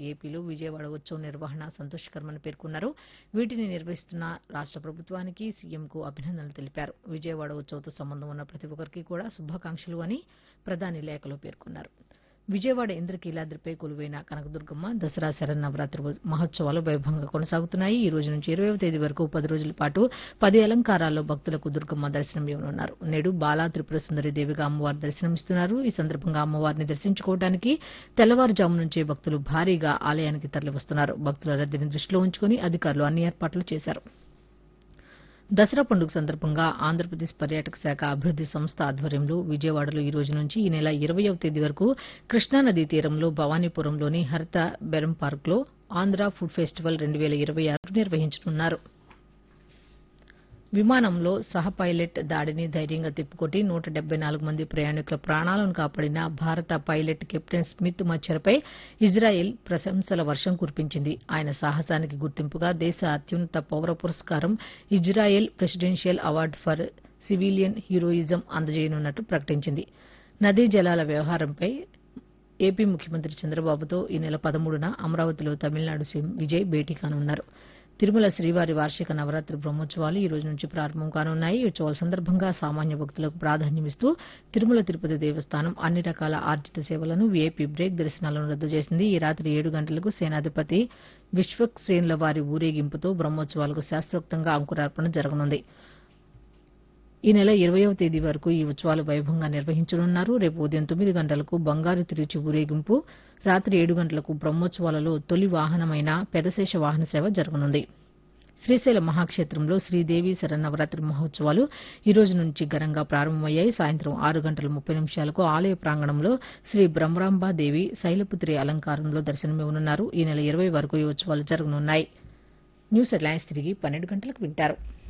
ఏపీలో విజయవాడ ఉత్సవం నిర్వహణ సంతోషకరమని పేర్కొన్నారు వీటిని నిర్వహిస్తున్న రాష్ట ప్రభుత్వానికి సీఎంకు అభినందనలు తెలిపారు విజయవాడ ఉత్సవంతో సంబంధం ఉన్న ప్రతి ఒక్కరికి కూడా శుభాకాంక్షలు అని ప్రధాని లేఖలో పేర్కొన్నారు విజయవాడ ఇంద్రకీలాద్రిపై కొలువైన కనకదుర్గమ్మ దసరా శరన్నవరాత్రి మహోత్సవాలు వైభవంగా కొనసాగుతున్నాయి ఈ రోజు నుంచి ఇరవైవ తేదీ వరకు పది రోజుల పాటు పది అలంకారాల్లో భక్తులకు దుర్గమ్మ దర్శనం ఇవ్వనున్నారు నేడు బాలా త్రిపుర సుందరి దేవిగా అమ్మవారు దర్శనమిస్తున్నారు ఈ సందర్భంగా అమ్మవారిని దర్శించుకోవడానికి తెల్లవారుజాము నుంచే భక్తులు భారీగా ఆలయానికి తరలివస్తున్నారు భక్తుల రద్దీని దృష్టిలో ఉంచుకుని అధికారులు అన్ని ఏర్పాట్లు చేశారు దసరా పండుగ సందర్భంగా ఆంధ్రప్రదేశ్ పర్యాటక శాఖ అభివృద్ది సంస్థ ఆధ్వర్యంలో విజయవాడలో ఈ రోజు నుంచి ఈ నెల ఇరవయవ తేదీ వరకు కృష్ణానదీ తీరంలో భవానీపురంలోని హరిత బెరం పార్క్లో ఆంధ్ర ఫుడ్ ఫెస్టివల్ రెండు వేల ఇరవై ఆరు నిర్వహించనున్నారు విమానంలో సహ పైలట్ దాడిని ధైర్యంగా తిప్పుకొట్టి నూట డెబ్బై నాలుగు మంది ప్రయాణికుల ప్రాణాలను కాపాడిన భారత పైలట్ కెప్టెన్ స్మిత్ మచ్చర్పై ఇజ్రాయెల్ ప్రశంసల వర్షం కురిపించింది ఆయన సాహసానికి గుర్తింపుగా దేశ అత్యున్నత పౌర పురస్కారం Israel presidential award for civilian heroism అందజేయనున్నట్టు ప్రకటించింది నదీ జలాల వ్యవహారంపై ఏపీ ముఖ్యమంత్రి చంద్రబాబుతో ఈ నెల పదమూడున అమరావతిలో తమిళనాడు సీఎం విజయ్ భేటీ కానున్నారు తిరుమల శ్రీవారి వార్షిక నవరాత్రి బ్రహ్మోత్సవాలు ఈ రోజు నుంచి ప్రారంభం కానున్నాయి ఈ ఉత్సవాల సందర్భంగా సామాన్య భక్తులకు ప్రాధాన్యమిస్తూ తిరుమల తిరుపతి దేవస్థానం అన్ని రకాల ఆర్జిత సేవలను వీఐపీ బ్రేక్ దర్శనాలను రద్దు చేసింది ఈ రాత్రి ఏడు గంటలకు సేనాధిపతి విశ్వక్సేన్ల వారి ఊరేగింపుతో బ్రహ్మోత్సవాలకు శాస్త్రోక్తంగా అంకురార్పణ జరగనుంది ఈ నెల ఇరవయవ తేదీ వరకు ఈ ఉత్సవాలు వైభవంగా నిర్వహించనున్నారు రేపు ఉదయం తొమ్మిది గంటలకు బంగారు తిరుచి ఊరేగింపు రాత్రి ఏడు గంటలకు బ్రహ్మోత్సవాలలో తొలి వాహనమైన పెదశేష వాహన సేవ జరగనుంది శ్రీశైల మహాక్షేత్రంలో శ్రీదేవి శరన్నవరాత్రి మహోత్సవాలు ఈ రోజు నుంచి ఘనంగా ప్రారంభమయ్యాయి సాయంత్రం ఆరు గంటల ముప్పై నిమిషాలకు ఆలయ ప్రాంగణంలో శ్రీ బ్రహ్మరాంబాదేవి శైలపుత్రి అలంకారంలో దర్శనమివ్వనున్నారు ఈ నెల ఇరవై వరకు ఈ ఉత్సవాలు జరగనున్నాయి న్యూస్ హెడ్లైన్స్ తిరిగి పన్నెండు గంటలకు వింటారు